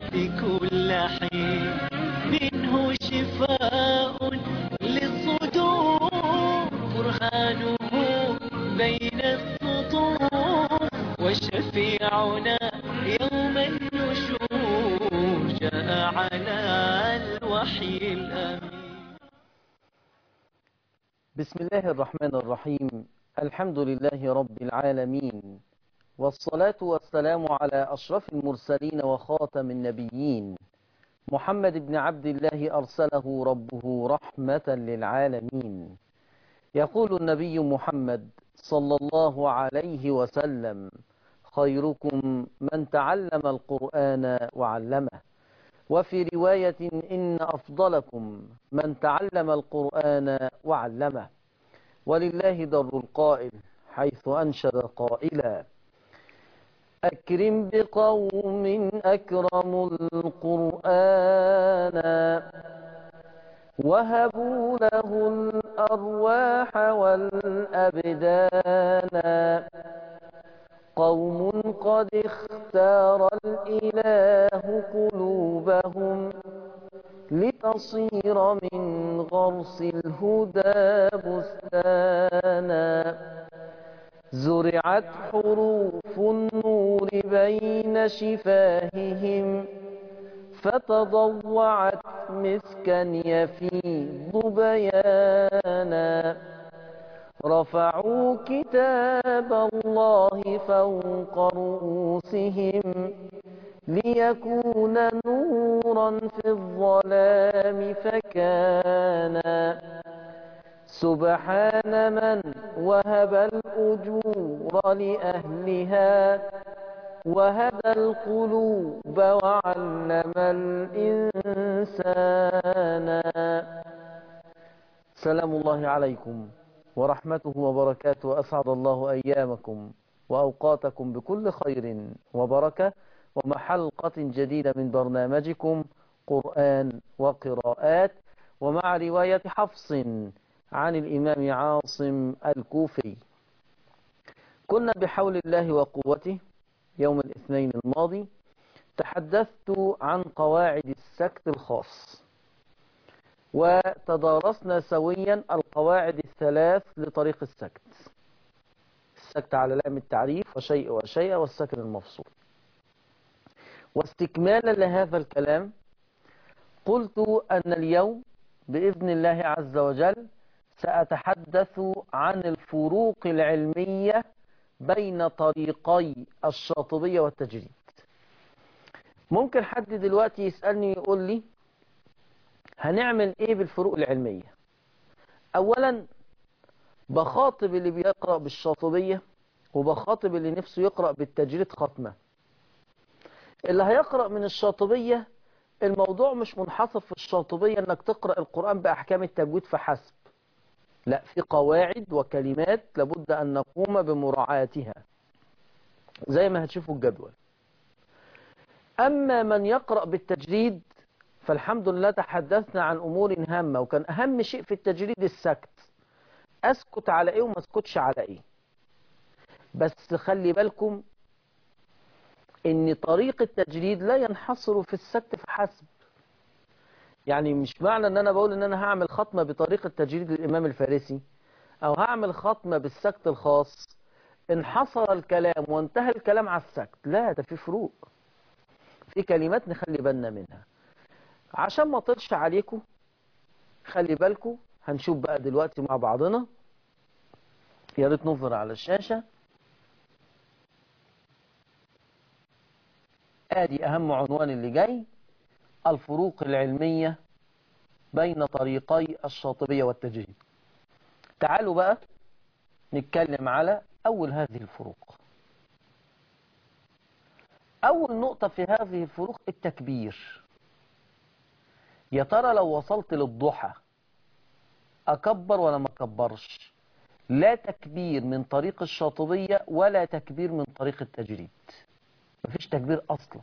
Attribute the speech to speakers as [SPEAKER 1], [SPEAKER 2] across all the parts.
[SPEAKER 1] في كل حين منه شفاء للصدور برهانه بين السطور وشفيعنا يوم النشور جاء على الوحي الأمين
[SPEAKER 2] بسم الله الرحمن الرحيم الحمد لله رب العالمين والصلاة والسلام على أشرف المرسلين وخاتم النبيين محمد بن عبد الله أرسله ربه رحمة للعالمين يقول النبي محمد صلى الله عليه وسلم خيركم من تعلم القرآن وعلمه وفي رواية إن أفضلكم من تعلم القرآن وعلمه ولله در القائل حيث أنشد قائلا أكرم بقوم أكرموا القرآن وهبوا له الأرواح والأبدان قوم قد اختار الإله قلوبهم لتصير من غرس الهدى بستانا زرعت حروف النور بين شفاههم فتضوعت مسكا يفيض بيانا رفعوا كتاب الله فوق رؤوسهم ليكون نورا في الظلام فكان سبحان من وهب الأجور لأهلها وهدى القلوب وعلم الإنسان سلام الله عليكم ورحمته وبركاته أسعد الله أيامكم وأوقاتكم بكل خير وبركة ومع حلقة جديدة من برنامجكم قرآن وقراءات ومع رواية حفص عن الإمام عاصم الكوفي كنا بحول الله وقوته يوم الاثنين الماضي تحدثت عن قواعد السكت الخاص وتدارسنا سويا القواعد الثلاث لطريق السكت السكت على لام التعريف وشيء وشيء والسكن المفصول واستكمالا لهذا الكلام قلت أن اليوم بإذن الله عز وجل سأتحدث عن الفروق العلمية بين طريقي الشاطبية والتجريد ممكن حد دلوقتي يسألني يقول لي هنعمل ايه بالفروق العلمية اولا بخاطب اللي بيقرأ بالشاطبية وبخاطب اللي نفسه يقرأ بالتجريد ختمة اللي هيقرأ من الشاطبية الموضوع مش منحصر في الشاطبية انك تقرأ القرآن بأحكام التجويد فحسب لا في قواعد وكلمات لابد أن نقوم بمراعاتها زي ما هتشوفوا الجدول أما من يقرأ بالتجريد فالحمد لله تحدثنا عن أمور هامة وكان أهم شيء في التجريد السكت أسكت على إيه وما أسكتش على إيه بس خلي بالكم إن طريق التجريد لا ينحصر في السكت فحسب يعني مش معنى ان انا بقول ان انا هعمل ختمة بطريقة تجريد الامام الفارسي او هعمل ختمة بالسكت الخاص انحصر الكلام وانتهى الكلام على السكت لا ده في فروق في كلمات نخلي بالنا منها عشان ما اطلش عليكم خلي بالكم هنشوف بقى دلوقتي مع بعضنا يا ريت نظهر على الشاشة ادي اهم عنوان اللي جاي الفروق العلمية بين طريقي الشاطبية والتجريد تعالوا بقى نتكلم على أول هذه الفروق أول نقطة في هذه الفروق التكبير يا ترى لو وصلت للضحى أكبر ولا ما أكبرش لا تكبير من طريق الشاطبية ولا تكبير من طريق التجريد مفيش تكبير أصلا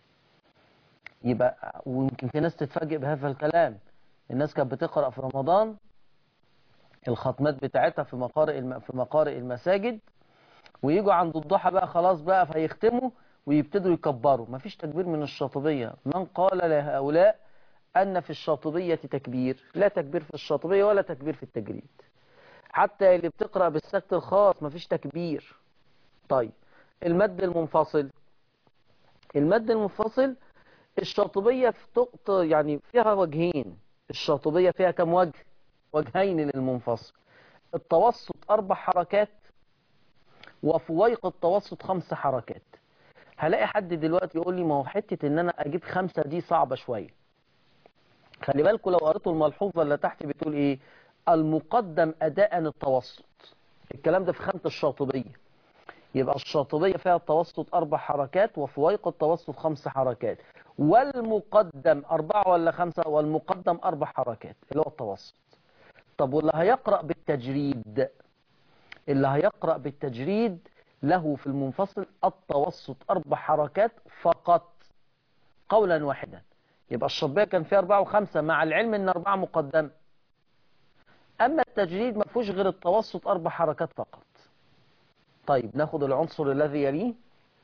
[SPEAKER 2] يبقى ويمكن في ناس تتفاجئ بهذا الكلام الناس كانت بتقرأ في رمضان الختمات بتاعتها في مقارئ الم... في مقارئ المساجد ويجوا عند الضحى بقى خلاص بقى فيختموا ويبتدوا يكبروا مفيش تكبير من الشاطبية من قال لهؤلاء أن في الشاطبية تكبير لا تكبير في الشاطبية ولا تكبير في التجريد حتى اللي بتقرأ بالسكت الخاص مفيش تكبير طيب المد المنفصل المد المنفصل الشاطبية في تقط يعني فيها وجهين الشاطبية فيها كم وجه وجهين للمنفصل التوسط أربع حركات وفويق التوسط خمس حركات هلاقي حد دلوقتي يقول لي ما هو حتة ان انا اجيب خمسة دي صعبة شوية خلي بالكم لو قريتوا الملحوظة اللي تحت بتقول ايه المقدم اداء التوسط الكلام ده في خانة الشاطبية يبقى الشاطبية فيها التوسط اربع حركات وفويق التوسط خمس حركات والمقدم اربعة ولا خمسة والمقدم اربع حركات اللي هو التوسط طب واللي هيقرأ بالتجريد اللي هيقرأ بالتجريد له في المنفصل التوسط أربع حركات فقط قولا واحدا يبقى الشطبية كان فيها أربعة وخمسة مع العلم أن أربعة مقدمة أما التجريد ما فيهوش غير التوسط أربع حركات فقط طيب ناخد العنصر الذي يليه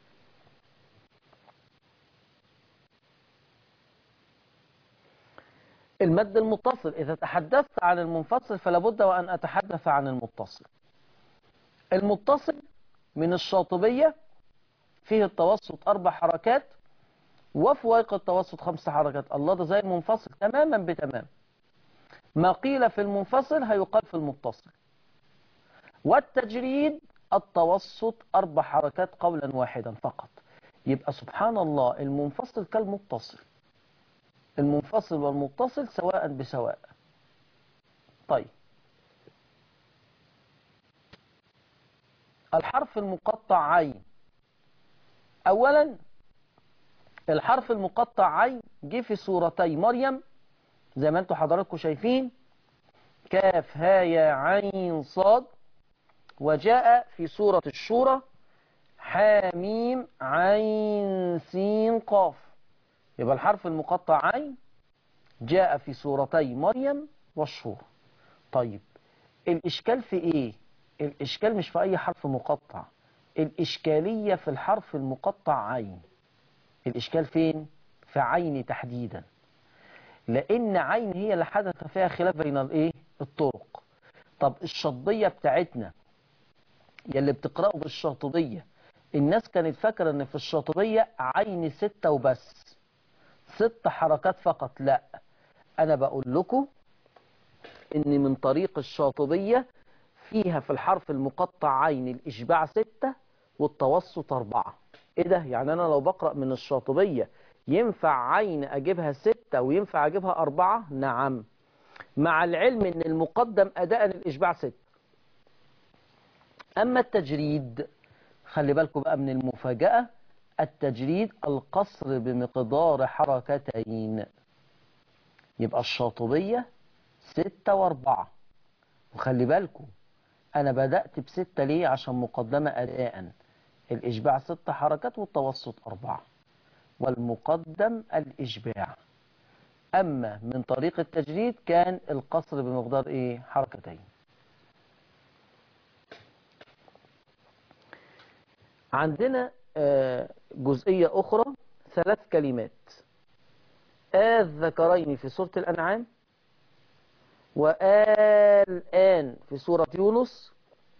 [SPEAKER 2] المد المتصل إذا تحدثت عن المنفصل فلا بد وأن أتحدث عن المتصل المتصل من الشاطبية فيه التوسط أربع حركات وفويق التوسط خمس حركات الله ده زي المنفصل تماما بتمام ما قيل في المنفصل هيقال في المتصل والتجريد التوسط أربع حركات قولا واحدا فقط يبقى سبحان الله المنفصل كالمتصل المنفصل والمتصل سواء بسواء طيب الحرف المقطع عين اولا الحرف المقطع عين جه في سورتي مريم زي ما انتم حضراتكم شايفين كاف ها يا عين صاد وجاء في سورة الشورى حاميم عين سين قاف يبقى الحرف المقطع عين جاء في سورتي مريم والشورى طيب الإشكال في إيه الإشكال مش في أي حرف مقطع الإشكالية في الحرف المقطع عين الإشكال فين في عين تحديدا لأن عين هي اللي حدث فيها خلاف بين الإيه الطرق طب الشطبية بتاعتنا يلي بتقرأوا بالشاطبية الناس كانت فاكرة ان في الشاطبية عين ستة وبس ست حركات فقط لا انا بقول لكم ان من طريق الشاطبية فيها في الحرف المقطع عين الاشباع ستة والتوسط اربعة ايه ده يعني انا لو بقرأ من الشاطبية ينفع عين اجيبها ستة وينفع اجيبها اربعة نعم مع العلم ان المقدم اداء الاشباع ستة أما التجريد خلي بالكم بقى من المفاجأة التجريد القصر بمقدار حركتين يبقى الشاطبية ستة واربعة وخلي بالكم أنا بدأت بستة ليه عشان مقدمة أداء الإشباع ست حركات والتوسط أربعة والمقدم الإشباع أما من طريق التجريد كان القصر بمقدار إيه حركتين عندنا جزئية أخرى ثلاث كلمات الذكرين في سورة الأنعام والآن في سورة يونس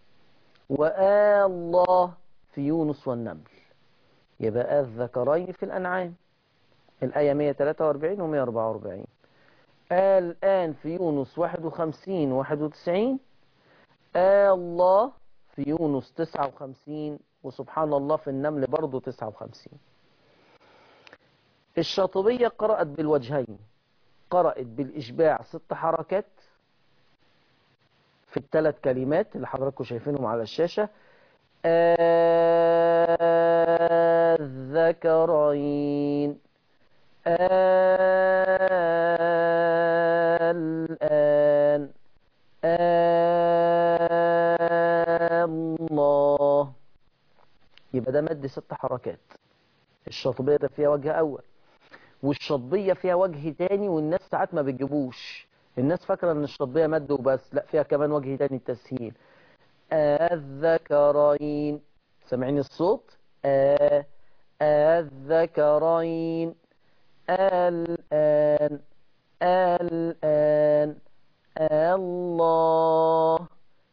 [SPEAKER 2] والله في يونس والنمل يبقى الذكرين في الأنعام الآية 143 و 144 الآن في يونس 51 و 91 الله في يونس 59 وسبحان الله في النمل برضه 59 الشاطبية قرأت بالوجهين قرأت بالإشباع ست حركات في الثلاث كلمات اللي حضراتكم شايفينهم على الشاشة الذكرين الآن الله يبقى ده مد ست حركات الشاطبية ده فيها وجه أول والشطبية فيها وجه تاني والناس ساعات ما بتجيبوش الناس فاكرة ان الشطبية مد وبس لا فيها كمان وجه تاني التسهيل الذكرين سامعين الصوت آه الذكرين الآن الآن الله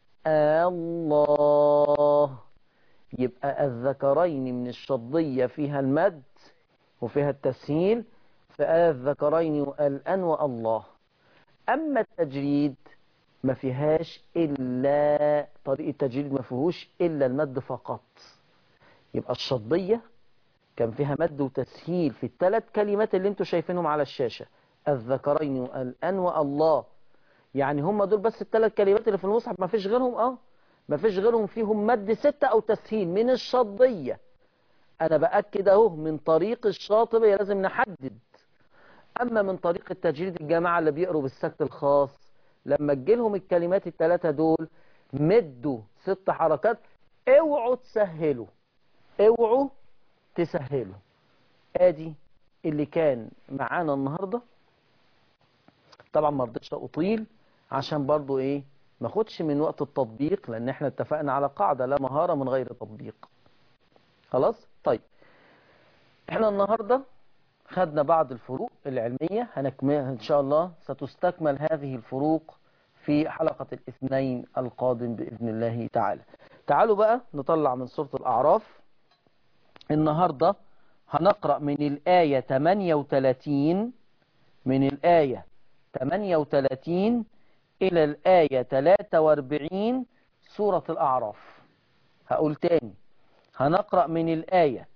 [SPEAKER 2] الله يبقى الذكرين من الشضية فيها المد وفيها التسهيل فآل الذكرين والأن والله أما التجريد ما فيهاش إلا طريق التجريد ما فيهوش إلا المد فقط يبقى الشضية كان فيها مد وتسهيل في الثلاث كلمات اللي انتوا شايفينهم على الشاشة الذكرين والأن والله يعني هم دول بس الثلاث كلمات اللي في المصحف ما فيش غيرهم اه ما فيش غيرهم فيهم مد ستة أو تسهيل من الشضية أنا بأكد أهو من طريق الشاطبية لازم نحدد أما من طريق التجريد الجماعة اللي بيقروا بالسكت الخاص لما تجيلهم الكلمات الثلاثة دول مدوا ست حركات اوعوا تسهلوا اوعوا تسهلوا ادي اللي كان معانا النهاردة طبعا ما رضيتش اطيل عشان برضو ايه ما اخدش من وقت التطبيق لان احنا اتفقنا على قاعدة لا مهارة من غير تطبيق خلاص طيب احنا النهاردة خدنا بعض الفروق العلمية هنكمل ان شاء الله ستستكمل هذه الفروق في حلقة الاثنين القادم بإذن الله تعالى تعالوا بقى نطلع من سورة الأعراف النهاردة هنقرأ من الآية 38 من الآية 38 إلى الآية 43 سورة الأعراف هقول تاني هنقرأ من الآية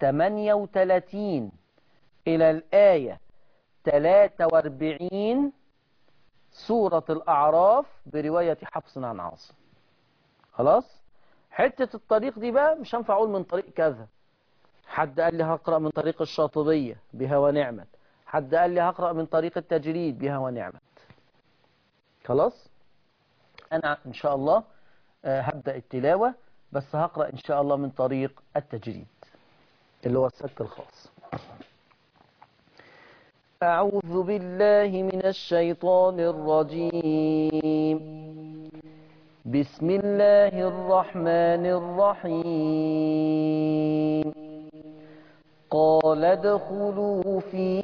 [SPEAKER 2] 38 إلى الآية 43 سورة الأعراف برواية حفص عن عاصم خلاص حتة الطريق دي بقى مش هنفع أقول من طريق كذا حد قال لي هقرأ من طريق الشاطبية بها ونعمت حد قال لي هقرأ من طريق التجريد بها ونعمت خلاص أنا إن شاء الله هبدأ التلاوة بس هقرأ إن شاء الله من طريق التجريد اللي هو السك الخاص أعوذ بالله من الشيطان الرجيم بسم الله الرحمن الرحيم قال ادخلوا في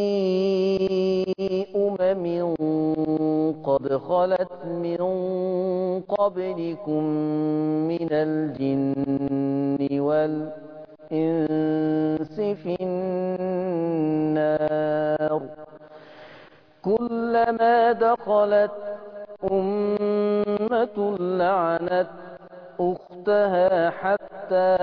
[SPEAKER 2] أمم قد خلت من قبلكم من الجن والإنس في النار كلما دخلت أمة لعنت أختها حتى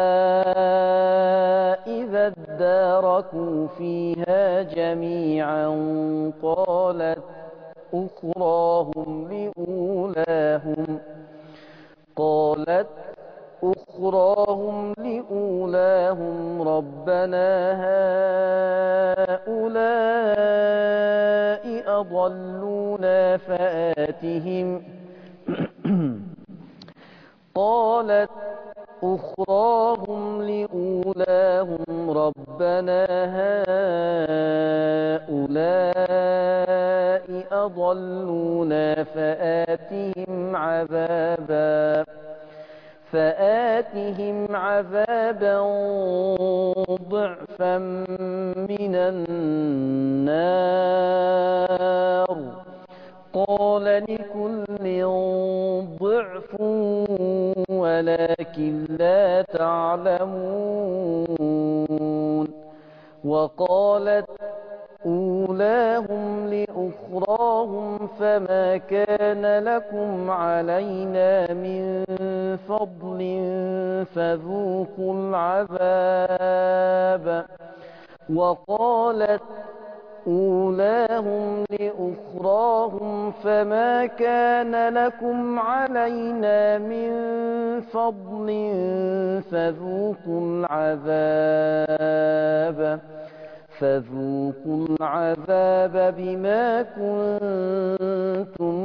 [SPEAKER 2] إذا اداركوا فيها جميعا قالت أخراهم لأولاهم قالت أخراهم لأولاهم ربنا هؤلاء أضلونا فآتهم قالت أخراهم لأولاهم ربنا هؤلاء أضلونا فآتهم عذابا فآتهم عذابا ضعفا من النار قال لكل ضعف ولكن لا تعلمون وقالت أولاهم لأخراهم فما كان لكم علينا من فضل فذوقوا العذاب وقالت أولاهم لأخراهم فما كان لكم علينا من فضل فذوقوا العذاب فذوقوا العذاب بما كنتم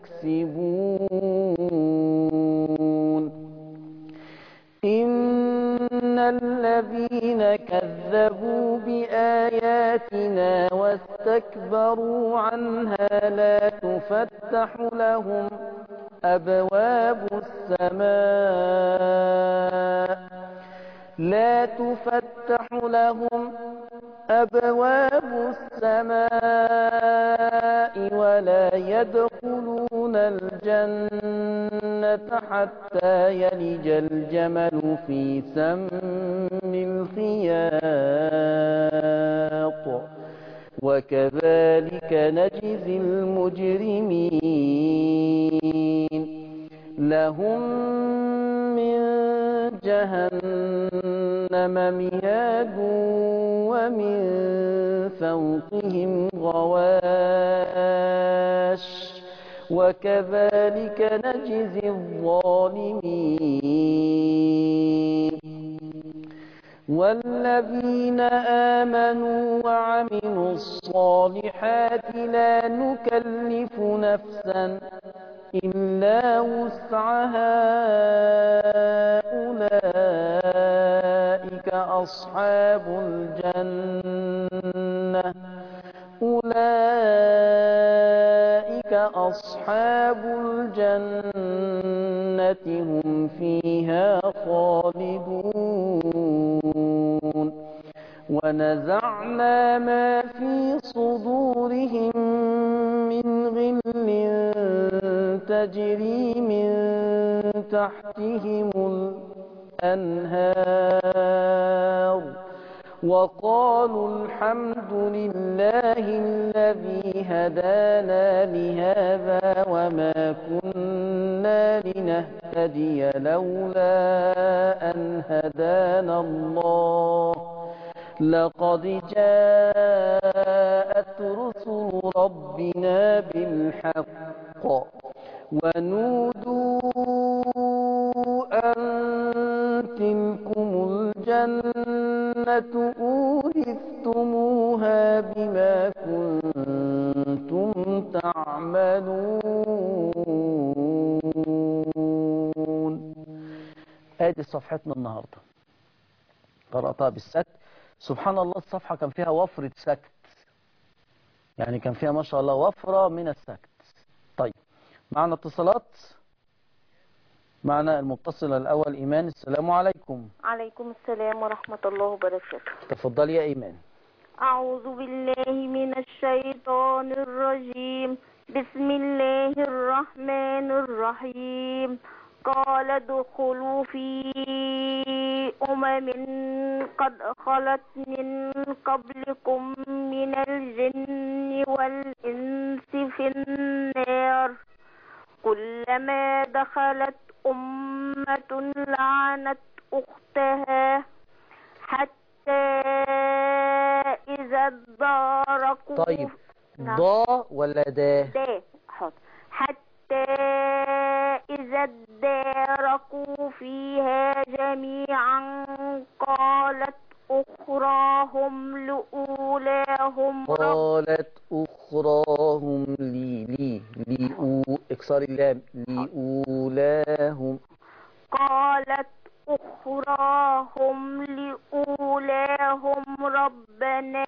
[SPEAKER 2] تكسبون إن الذين كذبوا بآياتنا واستكبروا عنها لا تفتح لهم أبواب السماء لا تفتح لهم أبواب السماء ولا يدخلون الجنة حتى يلج الجمل في سم الخياط وكذلك نجزي المجرمين لهم من جهنم مهاد ومن فوقهم غواش وكذلك نجزي الظالمين والذين آمنوا وعملوا الصالحات لا نكلف نفسا إلا وسعها أولئك أصحاب الجنة أولئك أصحاب الجنة هم فيها خالدون ونزعنا ما في صدورهم من غل تجري من تحتهم الأنهار وقالوا الحمد لله الذي هدانا لهذا وما كنا لنهتدي لولا أن هدانا الله لقد جاءت رسل ربنا بالحق ونودوا أن تلكم الجنة أورثتموها بما كنتم تعملون ادي صفحتنا النهاردة قرأتها بالسكت سبحان الله الصفحة كان فيها وفرة سكت يعني كان فيها ما شاء الله وفرة من السكت طيب معنا اتصالات معنا المتصل الأول إيمان السلام عليكم
[SPEAKER 3] عليكم السلام ورحمة الله وبركاته
[SPEAKER 2] تفضل يا إيمان
[SPEAKER 3] أعوذ بالله من الشيطان الرجيم بسم الله الرحمن الرحيم قال ادخلوا في أمم قد خلت من قبلكم من الجن والإنس في النار كلما دخلت أمة لعنت أختها حتى إذا اداركوا
[SPEAKER 2] طيب
[SPEAKER 3] نعم.
[SPEAKER 2] ضا ولا دا
[SPEAKER 3] ده حاضر حتى إذا اداركوا فيها جميعا قالت أخراهم لأولاهم رب
[SPEAKER 2] قالت أخراهم لي لي لي أو اكسار اللام لأولاهم
[SPEAKER 3] قالت أخراهم لأولاهم ربنا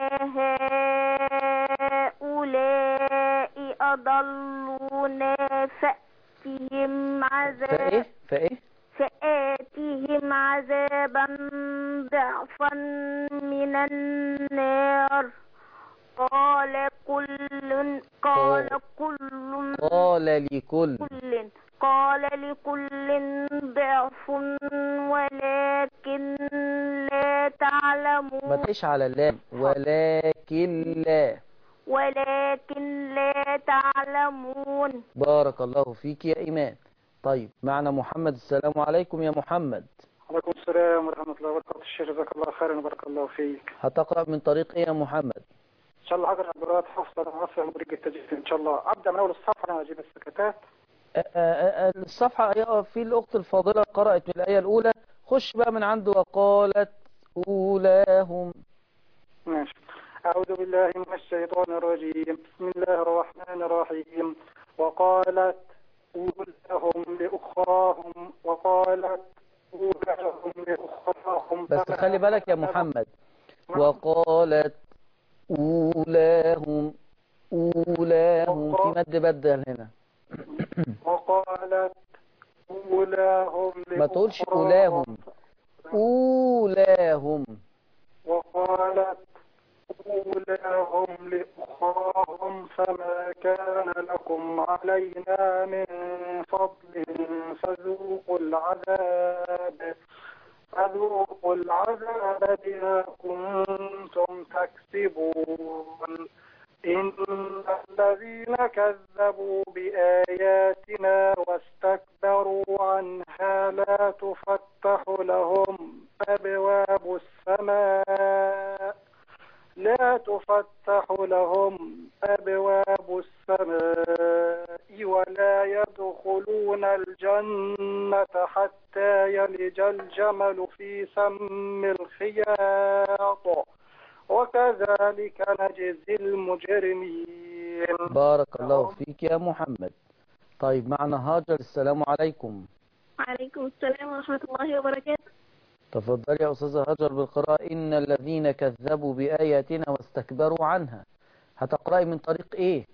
[SPEAKER 3] هؤلاء أضلونا فأتهم عذاب
[SPEAKER 2] فإيه فإيه
[SPEAKER 3] فآتهم عذابا ضعفا من النار قال كل قال كل
[SPEAKER 2] قال لكل
[SPEAKER 3] كل قال لكل ضعف ولكن لا
[SPEAKER 2] ما
[SPEAKER 3] تعلمون
[SPEAKER 2] تقيش على اللام ولكن لا
[SPEAKER 3] ولكن لا تعلمون
[SPEAKER 2] بارك الله فيك يا إيمان طيب معنا محمد السلام عليكم يا محمد
[SPEAKER 4] وعليكم السلام ورحمة الله وبركاته الشيخ جزاك الله خيرا وبارك الله فيك
[SPEAKER 2] هتقرأ من طريق إيه يا محمد
[SPEAKER 4] إن شاء الله هقرأ قراءة حفصة وعاصم مدرج التجديد إن شاء الله أبدأ من أول الصفحة أنا أجيب السكتات
[SPEAKER 2] أ- أ- أ- الصفحة أيها في الأخت الفاضلة قرأت من الآية الأولى خش بقى من عنده وقالت أولاهم
[SPEAKER 4] ماشي أعوذ بالله من الشيطان الرجيم بسم الله الرحمن الرحيم وقالت أولاهم لأخراهم وقالت أولاهم لأخراهم
[SPEAKER 2] بس خلي بالك يا محمد وقالت أولاهم أولاهم في مد بدل هنا
[SPEAKER 4] وقالت أولاهم
[SPEAKER 2] ما تقولش
[SPEAKER 4] لأخراهم.
[SPEAKER 2] أولاهم أولاهم
[SPEAKER 4] وقالت أولاهم لأخراهم فما كان لكم علينا من فضل فذوقوا العذاب فذوقوا العذاب بما كنتم تكسبون إن الذين كذبوا بآياتنا واستكبروا عنها لا تفتح لهم أبواب السماء لا تفتح لهم أبواب السماء ولا يدخلون الجنة حتى يلج الجمل في سم الخياط وكذلك نجزي المجرمين
[SPEAKER 2] بارك الله فيك يا محمد طيب معنا هاجر السلام عليكم
[SPEAKER 3] وعليكم السلام ورحمة الله وبركاته
[SPEAKER 2] تفضل يا أستاذة هاجر بالقراءة إن الذين كذبوا بآياتنا واستكبروا عنها هتقرأي من طريق إيه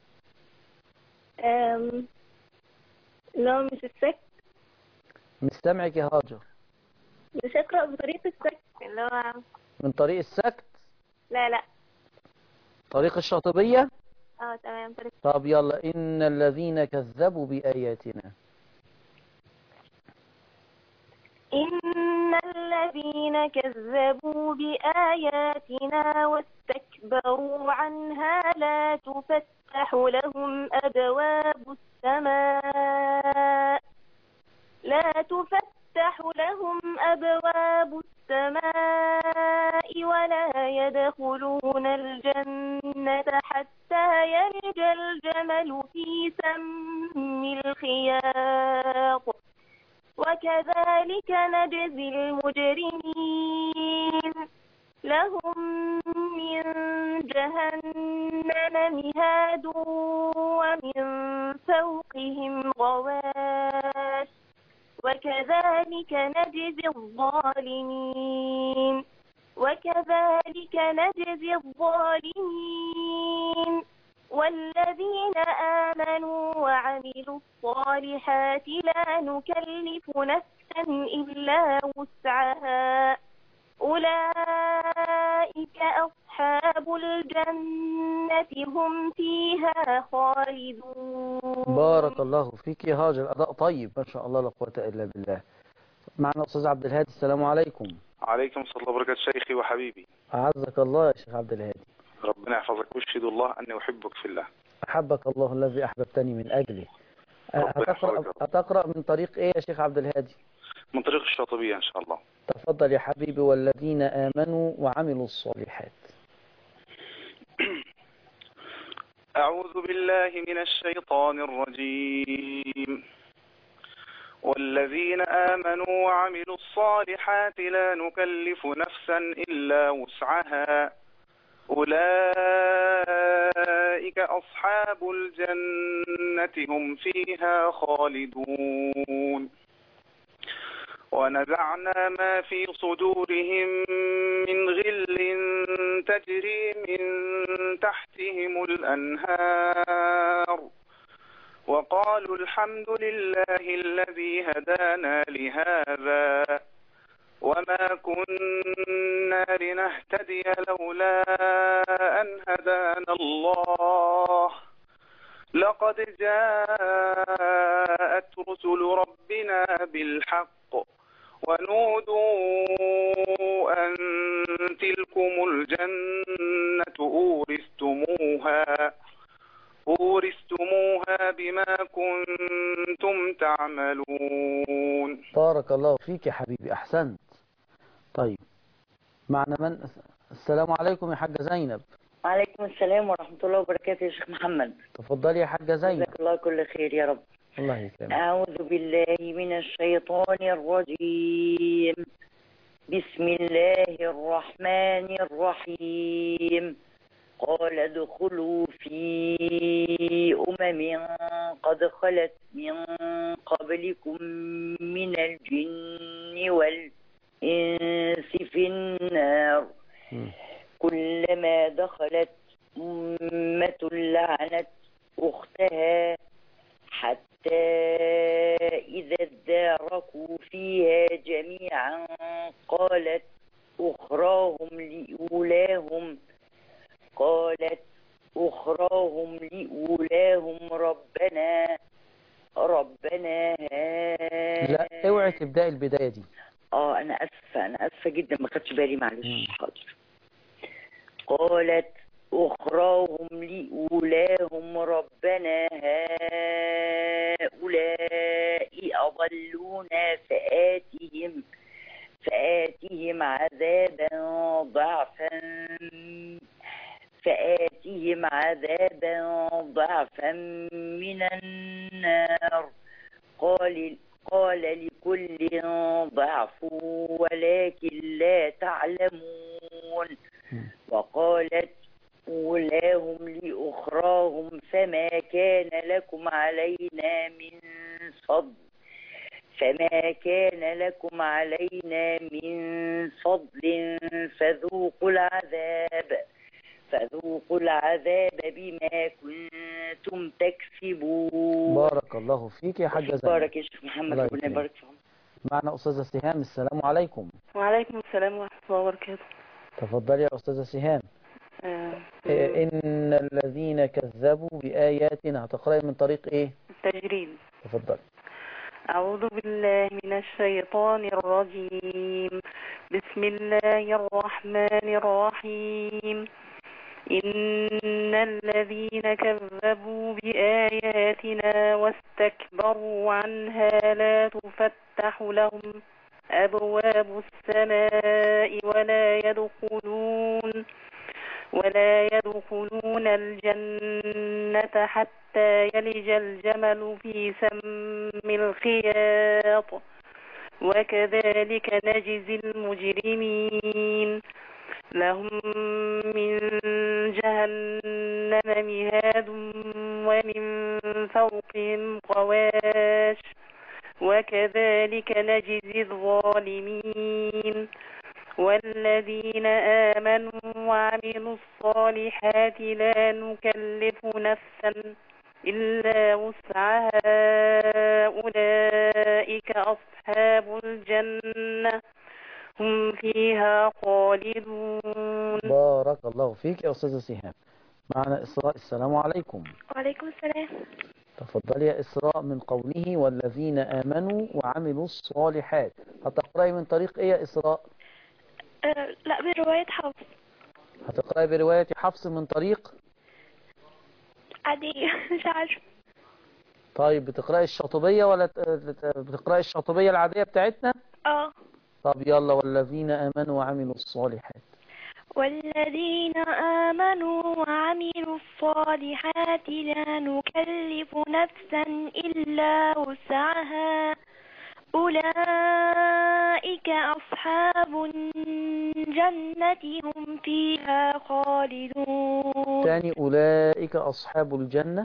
[SPEAKER 3] أم... اللي هو مش السكت
[SPEAKER 2] مستمعك يا هاجر
[SPEAKER 3] مش أقرأ بطريقة السكت اللي هو
[SPEAKER 2] من طريق السكت
[SPEAKER 3] لا لا
[SPEAKER 2] طريق الشاطبية
[SPEAKER 3] اه تمام طريقة
[SPEAKER 2] طب يلا إن الذين كذبوا بآياتنا
[SPEAKER 3] إن الذين كذبوا بآياتنا واستكبروا عنها لا تفتح لهم أبواب السماء لا تفتح لهم أبواب السماء ولا يدخلون الجنة حتى يلج الجمل في سم الخياط وكذلك نجزي المجرمين لهم من جهنم مهاد ومن فوقهم غواش وكذلك نجزي الظالمين وكذلك نجزي الظالمين والذين آمنوا وعملوا الصالحات لا نكلف نفسا إلا وسعها أولئك أصحاب الجنة هم فيها خالدون
[SPEAKER 2] بارك الله فيك يا هاجر أداء طيب ما شاء الله لا قوة إلا بالله معنا أستاذ عبد الهادي السلام عليكم
[SPEAKER 5] عليكم السلام الله وبركاته شيخي وحبيبي
[SPEAKER 2] أعزك الله يا شيخ عبد الهادي
[SPEAKER 5] ربنا يحفظك واشهد الله أني أحبك في الله
[SPEAKER 2] أحبك الله الذي أحببتني من أجله
[SPEAKER 5] ربنا
[SPEAKER 2] هتقرأ,
[SPEAKER 5] يحفظك.
[SPEAKER 2] هتقرأ من طريق إيه يا شيخ عبد الهادي
[SPEAKER 5] من طريق الشاطبية إن شاء الله
[SPEAKER 2] تفضل يا حبيبي والذين آمنوا وعملوا الصالحات
[SPEAKER 5] أعوذ بالله من الشيطان الرجيم والذين آمنوا وعملوا الصالحات لا نكلف نفسا إلا وسعها أولئك أصحاب الجنة هم فيها خالدون ونزعنا ما في صدورهم من غل تجري من تحتهم الأنهار وقالوا الحمد لله الذي هدانا لهذا وما كنا لنهتدي لولا أن هدانا الله لقد جاءت رسل ربنا بالحق ونودوا أن تلكم الجنة أورثتموها أورثتموها بما كنتم تعملون
[SPEAKER 2] بارك الله فيك يا حبيبي أحسنت طيب معنا من السلام عليكم يا حاجة زينب
[SPEAKER 6] وعليكم السلام ورحمة الله وبركاته يا شيخ محمد
[SPEAKER 2] تفضلي يا حاجة زينب
[SPEAKER 6] جزاك الله كل خير يا رب
[SPEAKER 2] الله يكرمك
[SPEAKER 6] أعوذ بالله من الشيطان الرجيم بسم الله الرحمن الرحيم قال ادخلوا في أمم قد خلت من قبلكم من الجن والإنس في النار
[SPEAKER 2] مم.
[SPEAKER 6] كلما دخلت أمة لعنت أختها حتى إذا اداركوا فيها جميعا أخراهم لأولاهم ربنا ربنا
[SPEAKER 2] لا اوعي تبدأي البداية دي
[SPEAKER 6] اه انا اسفه انا اسفه جدا ما خدتش بالي
[SPEAKER 2] مم.
[SPEAKER 6] معلش حاضر قالت اخراهم لاولاهم ربنا هؤلاء اضلونا فاتهم فاتهم عذابا ضعفا فآتهم عذابا ضعفا من النار قال قال لكل ضعف ولكن لا تعلمون وقالت أولاهم لأخراهم فما كان لكم علينا من فضل فما كان لكم علينا من فضل فذوقوا العذاب فذوقوا العذاب بما كنتم تكسبون
[SPEAKER 2] بارك الله فيك يا حاجة زينب
[SPEAKER 6] بارك يا شيخ محمد
[SPEAKER 2] الله
[SPEAKER 6] ربنا
[SPEAKER 2] يكرمك.
[SPEAKER 6] يبارك في عمرك
[SPEAKER 2] معنا أستاذة سهام السلام عليكم
[SPEAKER 7] وعليكم السلام ورحمة الله وبركاته
[SPEAKER 2] تفضلي يا أستاذة سهام
[SPEAKER 7] آه،
[SPEAKER 2] إيه، إن الذين كذبوا بآياتنا هتقرأي من طريق إيه
[SPEAKER 7] تجريد
[SPEAKER 2] تفضلي
[SPEAKER 7] أعوذ بالله من الشيطان الرجيم بسم الله الرحمن الرحيم إن الذين كذبوا بآياتنا واستكبروا عنها لا تفتح لهم أبواب السماء ولا يدخلون ولا يدخلون الجنة حتى يلج الجمل في سم الخياط وكذلك نجزي المجرمين لهم من جهنم مهاد ومن فوقهم غواش وكذلك نجزي الظالمين والذين آمنوا وعملوا الصالحات لا نكلف نفسا إلا وسعها أولئك أصحاب الجنة هم فيها خالدون
[SPEAKER 2] بارك الله فيك يا أستاذة سهام معنا إسراء السلام عليكم
[SPEAKER 3] وعليكم السلام
[SPEAKER 2] تفضلي يا إسراء من قوله والذين آمنوا وعملوا الصالحات هتقرأي من طريق إيه يا إسراء
[SPEAKER 3] أه لا برواية حفص
[SPEAKER 2] هتقرأي برواية حفص من طريق
[SPEAKER 3] عادية مش عارفة
[SPEAKER 2] طيب بتقرأي الشاطبية ولا ت- ت- بتقرأي الشاطبية العادية بتاعتنا
[SPEAKER 3] اه
[SPEAKER 2] طب يلا والذين آمنوا وعملوا الصالحات
[SPEAKER 3] والذين آمنوا وعملوا الصالحات لا نكلف نفسا إلا وسعها أولئك أصحاب الجنة هم فيها خالدون
[SPEAKER 2] تاني أولئك أصحاب الجنة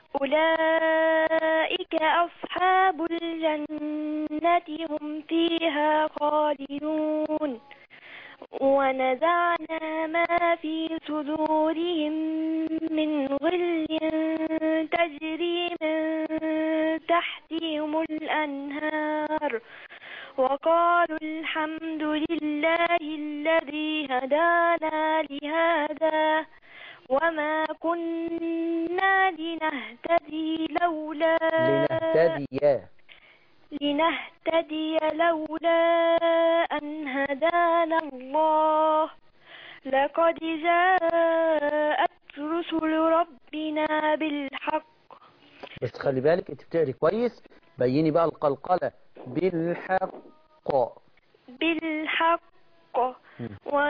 [SPEAKER 3] أولئك أصحاب الجنة هم فيها خالدون ونزعنا ما في صدورهم من غل تجري من تحتهم الأنهار وقالوا الحمد لله الذي هدانا لهذا وما كنا لنهتدي لولا
[SPEAKER 2] لنهتدي
[SPEAKER 3] لنهتدي لولا أن هدانا الله لقد جاءت رسل ربنا بالحق
[SPEAKER 2] بس خلي بالك انت بتقري كويس بيني بقى القلقلة بالحق
[SPEAKER 3] بالحق
[SPEAKER 2] مم.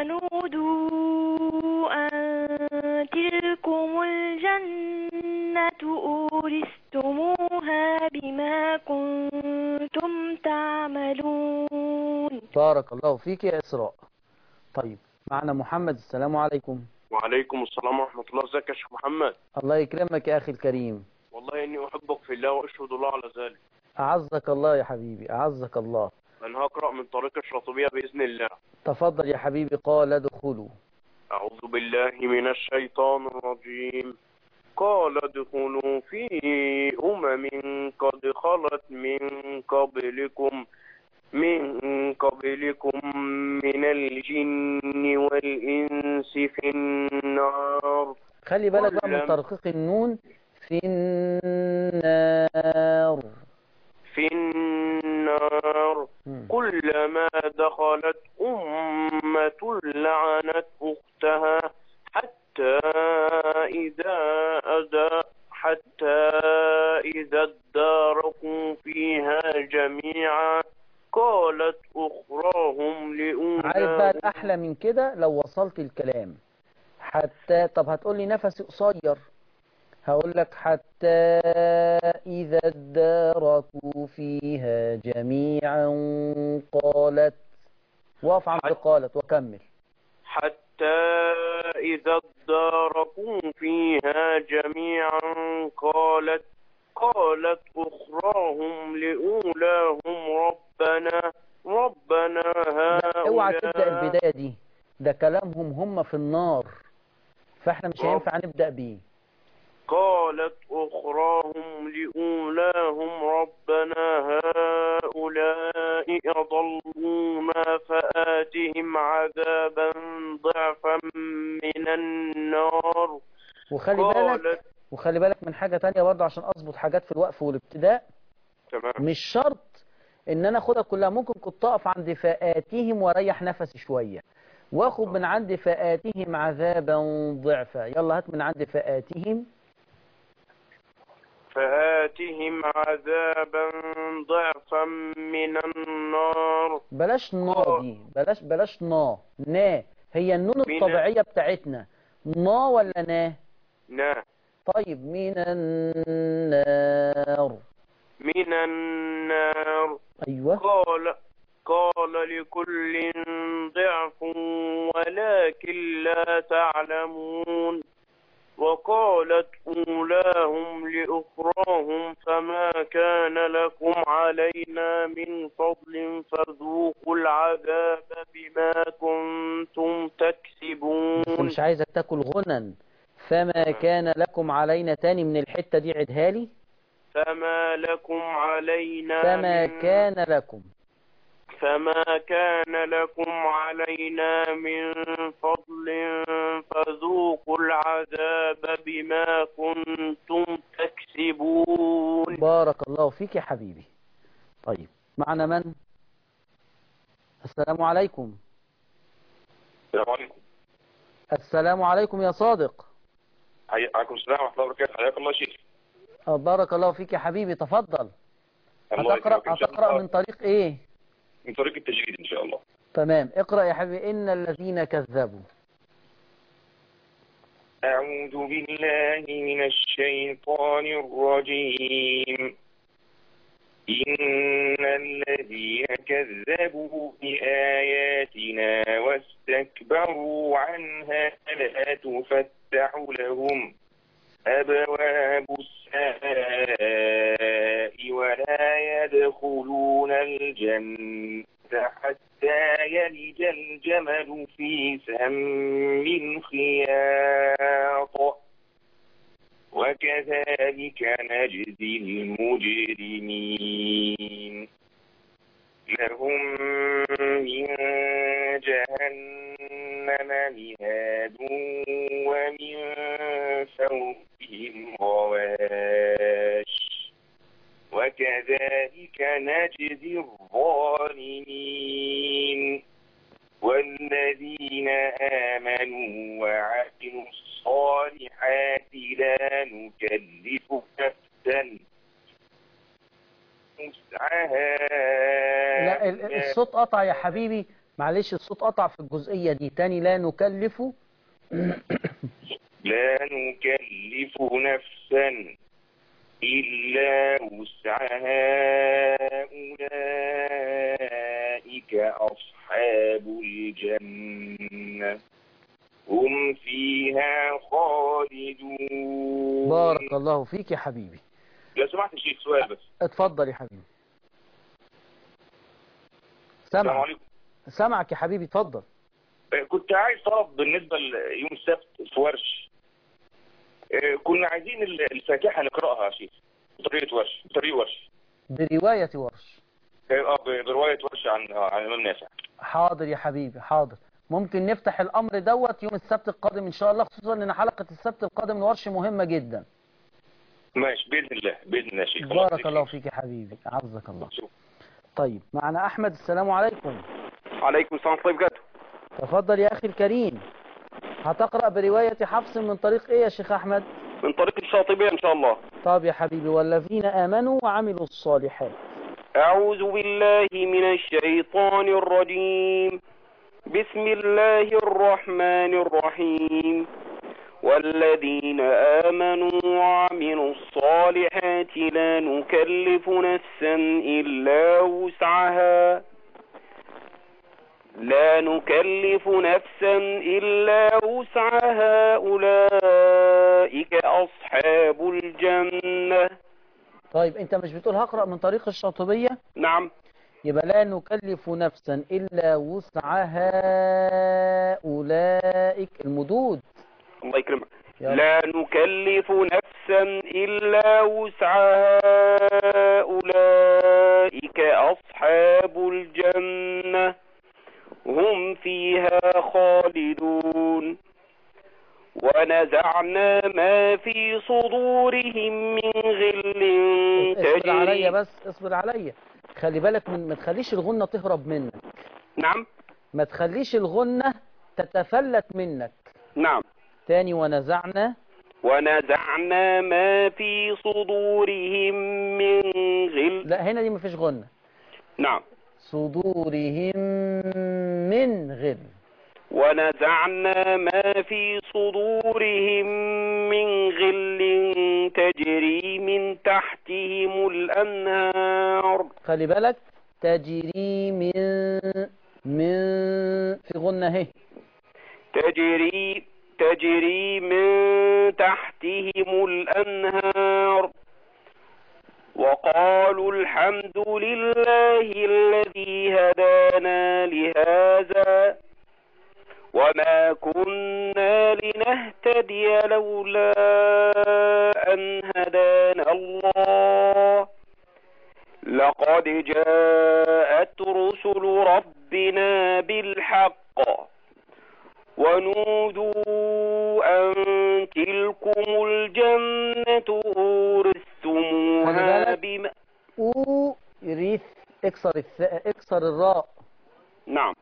[SPEAKER 3] ونودوا أن تلكم الجنة أورثتموها بما كنتم تعملون
[SPEAKER 2] بارك الله فيك يا إسراء طيب معنا محمد السلام عليكم
[SPEAKER 8] وعليكم السلام ورحمة الله ازيك يا شيخ محمد
[SPEAKER 2] الله يكرمك يا أخي الكريم
[SPEAKER 8] والله إني أحبك في الله وأشهد الله على ذلك
[SPEAKER 2] أعزك الله يا حبيبي أعزك الله
[SPEAKER 8] أنا هقرأ من طريق الشاطبية بإذن الله
[SPEAKER 2] تفضل يا حبيبي قال ادخلوا
[SPEAKER 8] أعوذ بالله من الشيطان الرجيم قال ادخلوا في أمم قد خلت من قبلكم من قبلكم من الجن والإنس في النار
[SPEAKER 2] خلي بالك بقى من
[SPEAKER 8] كلما-
[SPEAKER 2] ترقيق النون في النار
[SPEAKER 8] في النار
[SPEAKER 2] مم.
[SPEAKER 8] كلما دخلت أمة لعنت أختها حتى إذا أدى حتى إذا اداركوا فيها جميعا قالت أخراهم
[SPEAKER 2] عارف بقى
[SPEAKER 8] لأولاهم
[SPEAKER 2] الأحلى من كده لو وصلت الكلام حتى طب هتقول لي نفسي قصير هقول لك حتى إذا اداركوا فيها جميعا قالت وقف عند
[SPEAKER 8] حتى-
[SPEAKER 2] قالت وكمل
[SPEAKER 8] حتى إذا اداركوا فيها جميعا قالت قالت أخراهم لأولاهم ربنا ربنا
[SPEAKER 2] لا اوعى تبدأ
[SPEAKER 8] هؤلاء
[SPEAKER 2] البداية دي ده كلامهم هم في النار فاحنا مش هينفع نبدأ بيه
[SPEAKER 8] قالت أخراهم لأولاهم ربنا هؤلاء أضلونا فآتهم عذابا ضعفا من النار
[SPEAKER 2] وخلي بالك
[SPEAKER 8] قالت
[SPEAKER 2] وخلي بالك من حاجة تانية برضه عشان أظبط حاجات في الوقف والابتداء
[SPEAKER 8] تمام
[SPEAKER 2] مش شرط ان انا اخدها كلها ممكن كنت اقف عند فآتهم واريح نفسي شوية واخد من عند فآتهم عذابا ضعفا يلا هات من عند فآتهم
[SPEAKER 8] فآتهم عذابا ضعفا من النار
[SPEAKER 2] بلاش نا دي بلاش بلاش نا نا هي النون
[SPEAKER 8] من-
[SPEAKER 2] الطبيعية بتاعتنا نا ولا نا
[SPEAKER 8] نا
[SPEAKER 2] طيب من النار
[SPEAKER 8] من النار
[SPEAKER 2] ايوه
[SPEAKER 8] قال قال لكل ضعف ولكن لا تعلمون وقالت أولاهم لأخراهم فما كان لكم علينا من فضل فذوقوا العذاب بما كنتم
[SPEAKER 2] بس
[SPEAKER 8] تكسبون
[SPEAKER 2] مش عايزك تاكل غنن فما كان لكم علينا تاني من الحتة دي عيدها لي
[SPEAKER 8] فما لكم علينا
[SPEAKER 2] فما
[SPEAKER 8] من
[SPEAKER 2] كان لكم
[SPEAKER 8] فما كان لكم علينا من فضل فذوقوا العذاب بما كنتم تكسبون
[SPEAKER 2] بارك الله فيك يا حبيبي طيب معنا من السلام عليكم
[SPEAKER 9] السلام عليكم
[SPEAKER 2] السلام عليكم يا صادق
[SPEAKER 9] عليكم السلام ورحمة الله وبركاته حياك الله شيخ
[SPEAKER 2] آه، بارك الله فيك يا حبيبي تفضل
[SPEAKER 9] الله
[SPEAKER 2] هتقرأ
[SPEAKER 9] يكرمك إن شاء
[SPEAKER 2] هتقرأ
[SPEAKER 9] الله
[SPEAKER 2] من طريق ايه
[SPEAKER 9] من طريق التجريد إن شاء الله
[SPEAKER 2] تمام اقرأ يا حبيبي إن الذين كذبوا
[SPEAKER 9] أعوذ بالله من الشيطان الرجيم إن الذين كذبوا بآياتنا واستكبروا عنها لا تفتح لهم أبواب السماء ولا يدخلون الجنة حتى يلج الجمل في سم الخياط وكذلك نجزي المجرمين لهم من جهنم مهاد ومن فوقهم غواش وكذلك نجزي الظالمين والذين آمنوا وعملوا الصالحات لا نكلف نفسا وسعها
[SPEAKER 2] لا ال- الصوت قطع يا حبيبي معلش الصوت قطع في الجزئية دي تاني لا نكلف
[SPEAKER 9] لا نكلف نفسا إلا وسعها أولئك أصحاب الجنة هم فيها خالدون
[SPEAKER 2] بارك الله فيك يا حبيبي
[SPEAKER 9] لو سمحت يا شيخ سؤال بس
[SPEAKER 2] اتفضل يا حبيبي
[SPEAKER 9] السلام
[SPEAKER 2] سامعك
[SPEAKER 9] عليكم
[SPEAKER 2] سامعك يا حبيبي اتفضل
[SPEAKER 9] آه، كنت عايز طلب بالنسبة ليوم السبت في ورش آه، كنا عايزين ال- الفاتحة نقرأها يا شيخ بطريقة ورش بطريقة ورش
[SPEAKER 2] برواية ورش
[SPEAKER 9] اه ب- برواية ورش عن عن الإمام نافع
[SPEAKER 2] حاضر يا حبيبي حاضر ممكن نفتح الأمر دوت يوم السبت القادم إن شاء الله خصوصا إن حلقة السبت القادم الورش مهمة جدا
[SPEAKER 9] ماشي باذن الله باذن الله يا شيخ الله
[SPEAKER 2] بارك
[SPEAKER 9] يخليك.
[SPEAKER 2] الله فيك يا حبيبي عزك الله طيب معنا أحمد السلام عليكم
[SPEAKER 10] عليكم السلام ورحمة الله وبركاته
[SPEAKER 2] تفضل يا أخي الكريم هتقرأ برواية حفص من طريق إيه يا شيخ أحمد
[SPEAKER 10] من طريق الشاطبية إن شاء الله
[SPEAKER 2] طب يا حبيبي والذين آمنوا وعملوا الصالحات
[SPEAKER 10] أعوذ بالله من الشيطان الرجيم بسم الله الرحمن الرحيم والذين آمنوا وعملوا الصالحات لا نكلف نفسا إلا وسعها لا نكلف نفسا إلا وسعها أولئك أصحاب الجنة
[SPEAKER 2] طيب أنت مش بتقول هقرأ من طريق الشاطبية
[SPEAKER 10] نعم
[SPEAKER 2] يبقى لا نكلف نفسا إلا وسعها أولئك المدود
[SPEAKER 10] الله يكرمك
[SPEAKER 2] يلا.
[SPEAKER 10] لا نكلف نفسا إلا وسعها أولئك أصحاب الجنة هم فيها خالدون ونزعنا ما في صدورهم من غل
[SPEAKER 2] اصبر عليا
[SPEAKER 10] تجري
[SPEAKER 2] بس اصبر عليا خلي بالك من ما تخليش الغنة تهرب منك
[SPEAKER 10] نعم
[SPEAKER 2] ما تخليش الغنة تتفلت منك
[SPEAKER 10] نعم
[SPEAKER 2] تاني ونزعنا
[SPEAKER 10] ونزعنا ما في صدورهم من غل
[SPEAKER 2] لا هنا دي ما فيش غنة
[SPEAKER 10] نعم
[SPEAKER 2] صدورهم من غل
[SPEAKER 10] ونزعنا ما في صدورهم من غل تجري من تحتهم الأنهار
[SPEAKER 2] خلي بالك تجري من من في غنة اهي
[SPEAKER 10] تجري تجري من تحتهم الأنهار وقالوا الحمد لله الذي هدانا لهذا وما كنا لنهتدي لولا أن هدانا الله لقد جاءت رسل ربنا بالحق ونودوا أن تلكم الجنة أورثتموها
[SPEAKER 2] خلي بالك.
[SPEAKER 10] بما
[SPEAKER 2] أورث اكسر الث... اكسر الراء
[SPEAKER 10] نعم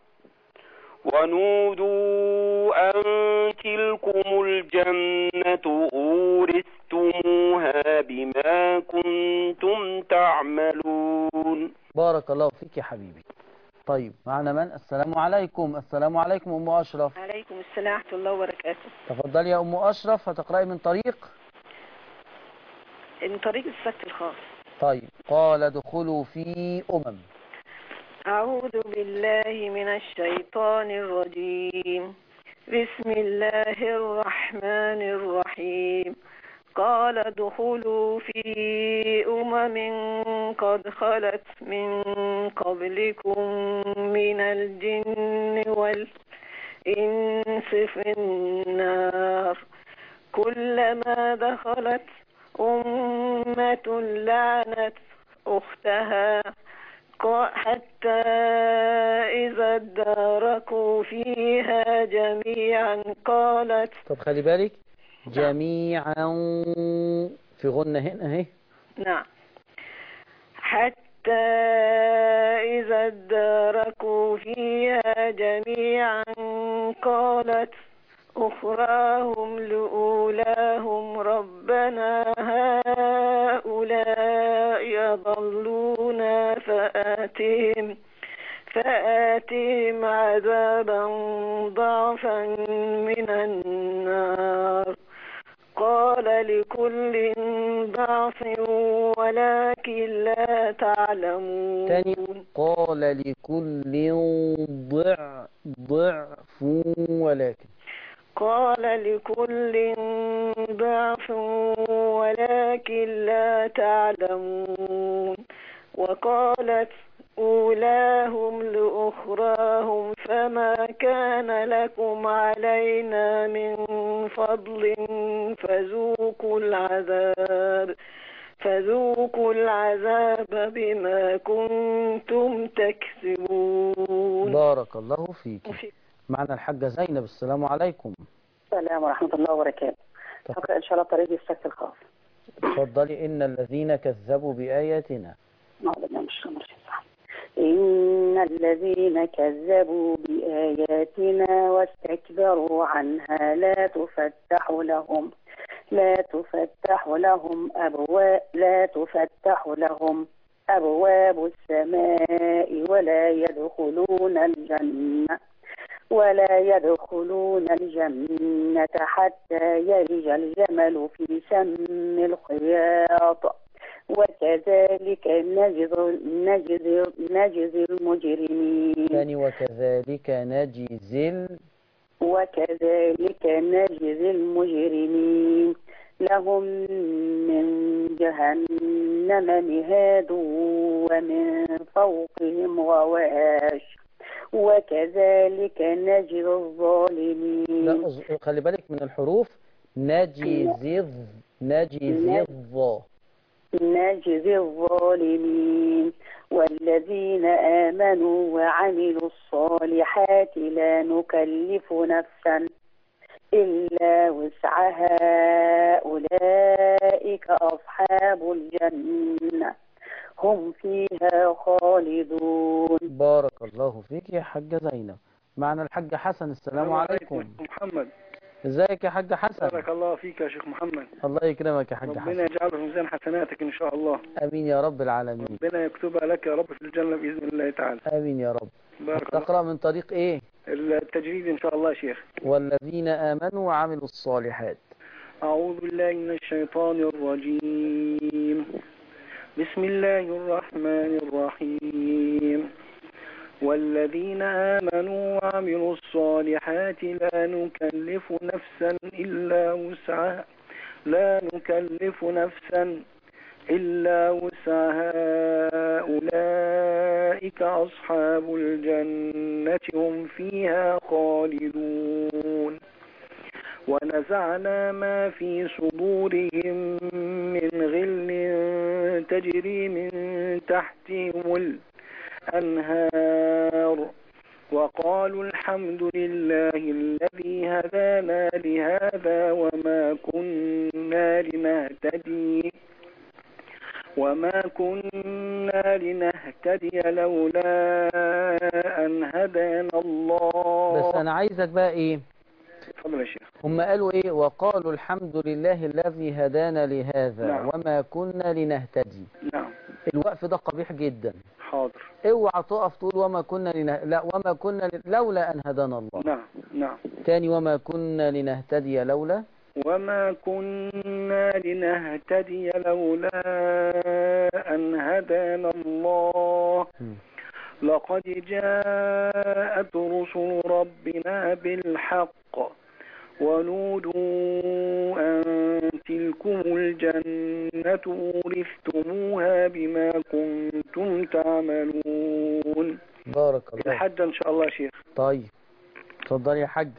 [SPEAKER 10] ونودوا أن تلكم الجنة أورثتموها بما كنتم تعملون
[SPEAKER 2] بارك الله فيك يا حبيبي طيب معنا من السلام عليكم السلام عليكم أم أشرف
[SPEAKER 11] عليكم السلام ورحمة الله وبركاته
[SPEAKER 2] تفضلي يا أم أشرف هتقرأي من طريق
[SPEAKER 11] من طريق السكت الخاص
[SPEAKER 2] طيب قال ادخلوا في أمم
[SPEAKER 11] أعوذ بالله من الشيطان الرجيم بسم الله الرحمن الرحيم قال ادخلوا في أمم قد خلت من قبلكم من الجن والإنس في النار كلما دخلت أمة لعنت أختها قا- حتى إذا اداركوا فيها جميعا قالت
[SPEAKER 2] طب خلي بالك جميعا في غنة هنا اهي
[SPEAKER 11] نعم حتى إذا اداركوا فيها جميعا قالت أخراهم لأولاهم ربنا هؤلاء أضلونا فآتهم فآتهم عذابا ضعفا من النار قال لكل ضعف ولكن لا تعلمون
[SPEAKER 2] تاني قال لكل ضع ضعف ولكن
[SPEAKER 11] قال لكل ضعف ولكن لا تعلمون وقالت أولاهم لأخراهم فما كان لكم علينا من فضل فذوقوا العذاب فذوقوا العذاب بما كنتم تكسبون
[SPEAKER 2] بارك الله فيك معنا الحاجة زينب السلام عليكم
[SPEAKER 12] السلام ورحمة الله وبركاته أقرأ إن شاء الله طريق السكت الخاص
[SPEAKER 2] اتفضلي إن الذين كذبوا بآياتنا
[SPEAKER 12] أعوذ بالله من الشيطان الرجيم. إن الذين كذبوا بآياتنا واستكبروا عنها لا تفتح لهم لا تفتح لهم أبواب لا تفتح لهم أبواب السماء ولا يدخلون الجنة ولا يدخلون الجنة حتى يلج الجمل في سم الخياط وكذلك نجزي نجزي نجزي المجرمين
[SPEAKER 2] ثاني وكذلك نجزي ال-
[SPEAKER 12] وكذلك نجزي المجرمين لهم من جهنم مهاد ومن فوقهم غواش وكذلك نجزي الظالمين
[SPEAKER 2] لا أز- خلي بالك من الحروف نجزي الظ- نجزي الظا
[SPEAKER 12] نجزي الظالمين والذين آمنوا وعملوا الصالحات لا نكلف نفسا إلا وسعها أولئك أصحاب الجنة هم فيها خالدون
[SPEAKER 2] بارك الله فيك يا حاجة زينب معنا الحاج حسن السلام عليكم
[SPEAKER 13] محمد
[SPEAKER 2] ازيك يا حاج حسن
[SPEAKER 13] بارك الله فيك يا شيخ محمد
[SPEAKER 2] الله يكرمك يا حاج
[SPEAKER 13] ربنا
[SPEAKER 2] حسن
[SPEAKER 13] يجعله في ميزان حسناتك ان شاء الله
[SPEAKER 2] امين يا رب العالمين
[SPEAKER 13] ربنا يكتبها لك يا رب في الجنة بإذن الله تعالى
[SPEAKER 2] امين يا رب
[SPEAKER 13] بارك الله
[SPEAKER 2] تقرأ من طريق ايه
[SPEAKER 13] التجريد ان شاء الله يا شيخ
[SPEAKER 2] والذين آمنوا وعملوا الصالحات
[SPEAKER 13] أعوذ بالله من الشيطان الرجيم بسم الله الرحمن الرحيم والذين آمنوا وعملوا الصالحات لا نكلف نفسا إلا وسعها لا نكلف نفسا إلا وسعها أولئك أصحاب الجنة هم فيها خالدون ونزعنا ما في صدورهم من غل تجري من تحتهم الأنهار وقالوا الحمد لله الذي هدانا لهذا وما كنا لنهتدي وما كنا لنهتدي لولا أن هدانا الله
[SPEAKER 2] بس انا عايزك بقى ايه
[SPEAKER 13] اتفضل يا شيخ
[SPEAKER 2] هم قالوا ايه وقالوا الحمد لله الذي هدانا لهذا
[SPEAKER 13] نعم.
[SPEAKER 2] وما كنا لنهتدي
[SPEAKER 13] نعم
[SPEAKER 2] الوقف ده قبيح جدا
[SPEAKER 13] حاضر
[SPEAKER 2] اوعى تقف تقول وما كنا لنه... لا وما كنا ل... لولا ان هدانا الله
[SPEAKER 13] نعم نعم
[SPEAKER 2] تاني وما كنا لنهتدي لولا
[SPEAKER 13] وما كنا لنهتدي لولا أن هدانا الله لقد جاءت رسل ربنا بالحق ونودوا أن تلكم الجنة أورثتموها بما كنتم تعملون
[SPEAKER 2] بارك الله
[SPEAKER 13] الحج إن شاء الله يا شيخ
[SPEAKER 2] طيب اتفضل يا حاج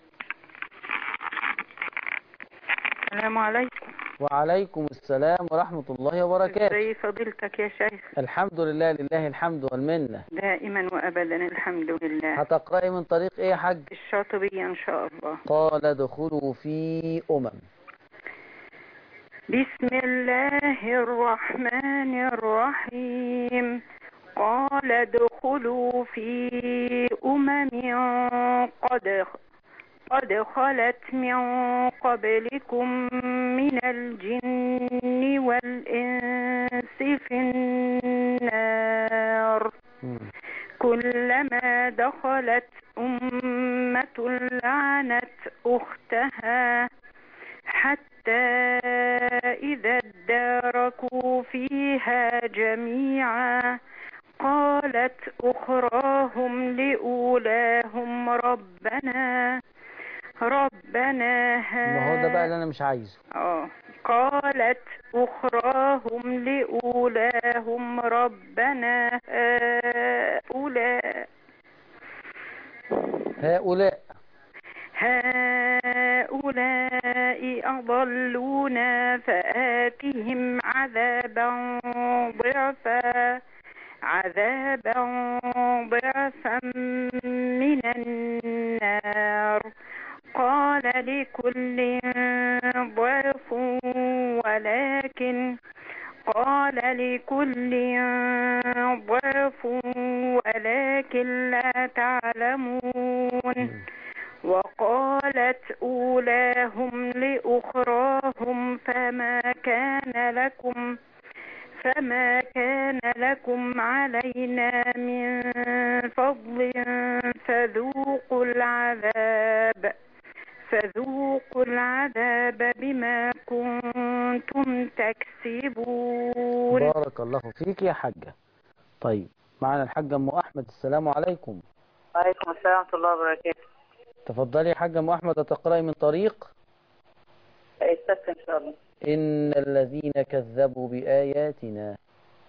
[SPEAKER 7] السلام عليكم
[SPEAKER 2] وعليكم السلام ورحمة الله وبركاته
[SPEAKER 7] ازي فضيلتك يا شيخ
[SPEAKER 2] الحمد لله لله الحمد والمنة
[SPEAKER 7] دائما وابدا الحمد لله
[SPEAKER 2] هتقرأي من طريق ايه يا حاج
[SPEAKER 7] الشاطبية ان شاء الله
[SPEAKER 2] قال ادخلوا في أمم
[SPEAKER 7] بسم الله الرحمن الرحيم قال ادخلوا في أمم قد قد خلت من قبلكم من الجن والإنس في النار كلما دخلت أمة لعنت أختها حتى إذا اداركوا فيها جميعا قالت أخراهم لأولاهم ربنا ربنا
[SPEAKER 2] ما هو ده بقى اللي انا مش عايزه
[SPEAKER 7] آه. قالت أخراهم لأولاهم ربنا هؤلاء
[SPEAKER 2] هؤلاء
[SPEAKER 7] هؤلاء أضلونا فآتهم عذابا ضعفا عذابا ضعفا من النار قال لكل ضعف ولكن قال لكل ضعف ولكن لا تعلمون وقالت أولاهم لأخراهم فما كان لكم فما كان لكم علينا من فضل فذوقوا العذاب فذوقوا العذاب بما كنتم تكسبون
[SPEAKER 2] بارك الله فيك يا حاجة طيب معنا الحاجة أم أحمد السلام عليكم
[SPEAKER 12] وعليكم السلام ورحمة الله وبركاته
[SPEAKER 2] تفضلي يا حاجة أم أحمد تقرأي من طريق
[SPEAKER 12] استاذ إن شاء الله
[SPEAKER 2] إن الذين كذبوا بآياتنا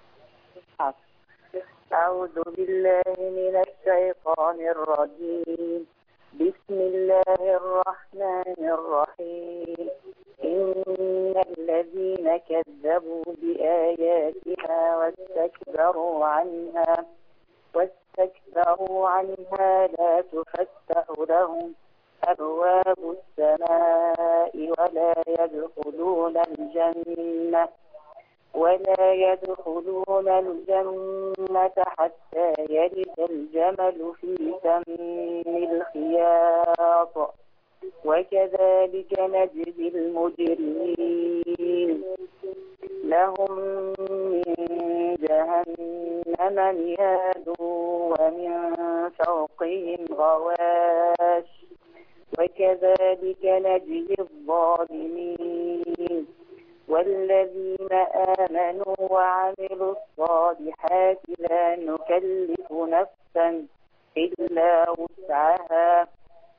[SPEAKER 12] أعوذ بالله من الشيطان الرجيم بسم الله الرحمن الرحيم إن الذين كذبوا بآياتنا واستكبروا عنها واستكبروا عنها لا تفتح لهم أبواب السماء ولا يدخلون الجنة ولا يدخلون الجنة حتى يلد الجمل في سم الخياط وكذلك نجزي المجرمين لهم من جهنم مهاد ومن فوقهم غواش وكذلك نجزي الظالمين والذين آمنوا وعملوا الصالحات لا نكلف نفسا إلا وسعها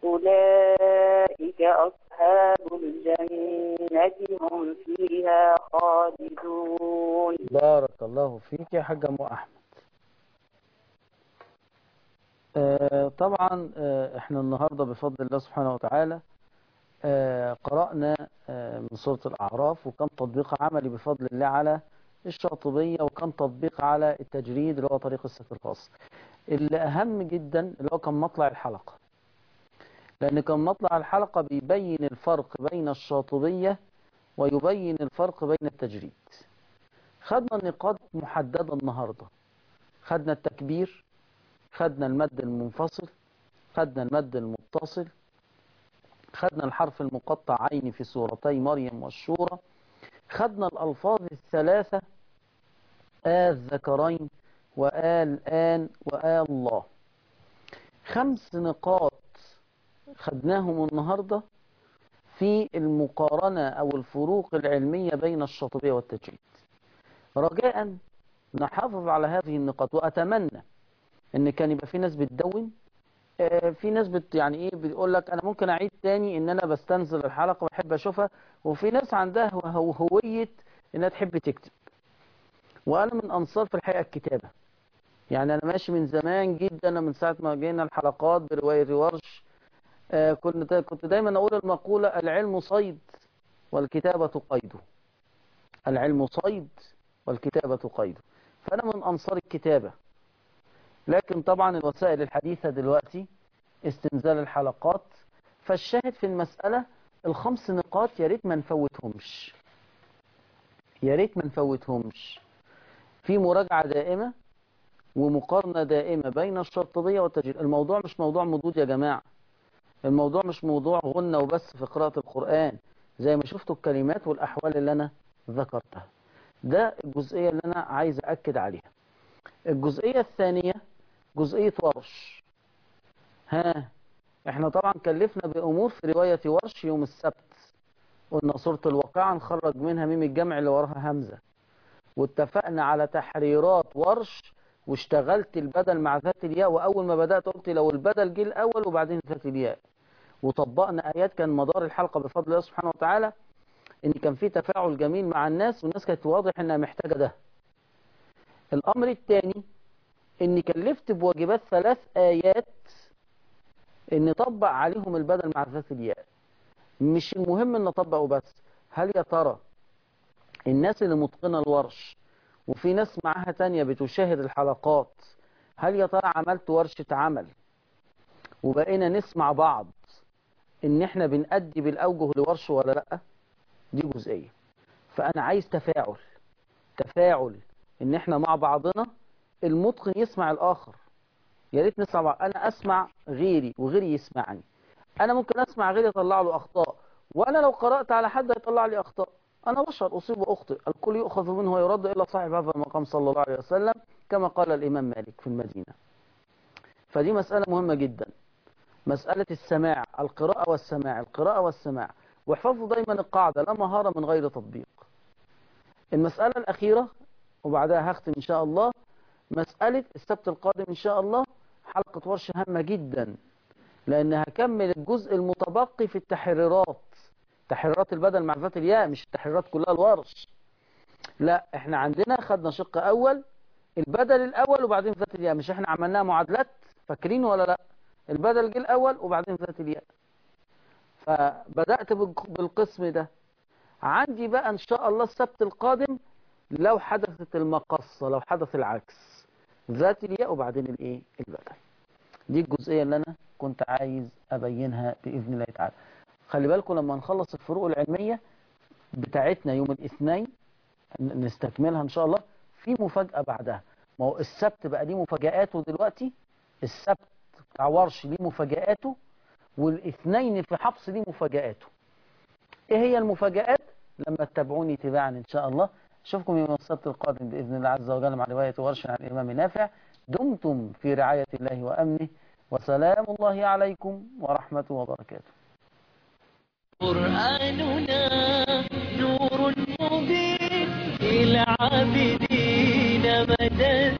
[SPEAKER 12] أولئك أصحاب الجنة هم فيها خالدون
[SPEAKER 2] بارك الله فيك يا حاجة أم أحمد آه طبعا آه احنا النهاردة بفضل الله سبحانه وتعالى آه قرأنا آه من سورة الأعراف وكان تطبيق عملي بفضل الله على الشاطبية وكان تطبيق على التجريد اللي هو طريق السفر الخاص اللي أهم جدا اللي هو كان مطلع الحلقة لأن كان مطلع الحلقة بيبين الفرق بين الشاطبية ويبين الفرق بين التجريد خدنا نقاط محددة النهاردة خدنا التكبير خدنا المد المنفصل خدنا المد المتصل خدنا الحرف المقطع عين في سورتي مريم والشورى خدنا الألفاظ الثلاثة آل ذكرين وآل آن وآل الله خمس نقاط خدناهم النهاردة في المقارنة أو الفروق العلمية بين الشاطبية والتجريد رجاء نحافظ على هذه النقاط وأتمنى ان كان يبقى في ناس بتدون في ناس بت يعني ايه بيقول لك انا ممكن اعيد تاني ان انا بستنزل الحلقه وبحب اشوفها وفي ناس عندها هويه انها تحب تكتب وانا من انصار في الحقيقه الكتابه يعني انا ماشي من زمان جدا من ساعه ما جينا الحلقات بروايه ورش آه كنت كنت دايما اقول المقوله العلم صيد والكتابه قيده العلم صيد والكتابه قيده فانا من انصار الكتابه لكن طبعا الوسائل الحديثة دلوقتي استنزال الحلقات فالشاهد في المسألة الخمس نقاط يا ريت ما نفوتهمش يا ريت ما نفوتهمش في مراجعة دائمة ومقارنة دائمة بين الشرطبية والتجريد الموضوع مش موضوع مضود يا جماعة الموضوع مش موضوع غنى وبس في قراءة القرآن زي ما شفتوا الكلمات والأحوال اللي أنا ذكرتها ده الجزئية اللي أنا عايز أكد عليها الجزئية الثانية جزئية ورش ها احنا طبعا كلفنا بأمور في رواية ورش يوم السبت قلنا سورة الواقعة نخرج منها ميم الجمع اللي وراها همزة واتفقنا على تحريرات ورش واشتغلت البدل مع ذات الياء وأول ما بدأت قلت لو البدل جه الأول وبعدين ذات الياء وطبقنا آيات كان مدار الحلقة بفضل الله سبحانه وتعالى إن كان في تفاعل جميل مع الناس والناس كانت واضح إنها محتاجة ده الأمر الثاني إني كلفت بواجبات ثلاث آيات إن نطبق عليهم البدل مع ذات الياء مش المهم إن نطبقه بس هل يا ترى الناس اللي متقنة الورش وفي ناس معاها تانية بتشاهد الحلقات هل يا ترى عملت ورشة عمل وبقينا نسمع بعض ان احنا بنأدي بالأوجه لورش ولا لأ دي جزئية فأنا عايز تفاعل تفاعل ان احنا مع بعضنا المتقن يسمع الآخر يا ريت نسمع بعض انا اسمع غيري وغيري يسمعني انا ممكن اسمع غيري يطلع له اخطاء وانا لو قرأت على حد هيطلع لي اخطاء انا بشر اصيب واخطئ الكل يؤخذ منه ويرد الا صاحب هذا المقام صلى الله عليه وسلم كما قال الامام مالك في المدينة فدي مسألة مهمة جدا مسألة السماع القراءة والسماع القراءة والسماع واحفظوا دايما القاعدة لا مهارة من غير تطبيق المسألة الأخيرة وبعدها هختم إن شاء الله مسألة السبت القادم إن شاء الله حلقة ورش هامة جدا لأنها هكمل الجزء المتبقي في التحريرات تحريرات البدل مع ذات الياء مش التحريرات كلها الورش لا احنا عندنا خدنا شق أول البدل الأول وبعدين ذات الياء مش احنا عملناها معادلات فاكرين ولا لا البدل جه الأول وبعدين ذات الياء فبدأت بالقسم ده عندي بقى إن شاء الله السبت القادم لو حدثت المقصة لو حدث العكس ذات الياء وبعدين الايه البدل دي الجزئية اللي أنا كنت عايز أبينها بإذن الله تعالى خلي بالكم لما نخلص الفروق العلمية بتاعتنا يوم الاثنين نستكملها إن شاء الله في مفاجأة بعدها ما هو السبت بقى ليه مفاجآته دلوقتي السبت بتاع ورش ليه مفاجآته والاثنين في حفص ليه مفاجآته ايه هي المفاجآت لما تتابعوني تباعا ان شاء الله اشوفكم يوم السبت القادم باذن الله عز وجل مع روايه ورش عن الامام نافع دمتم في رعايه الله وامنه وسلام الله عليكم ورحمته وبركاته
[SPEAKER 1] قرآننا نور مبين للعابدين مدى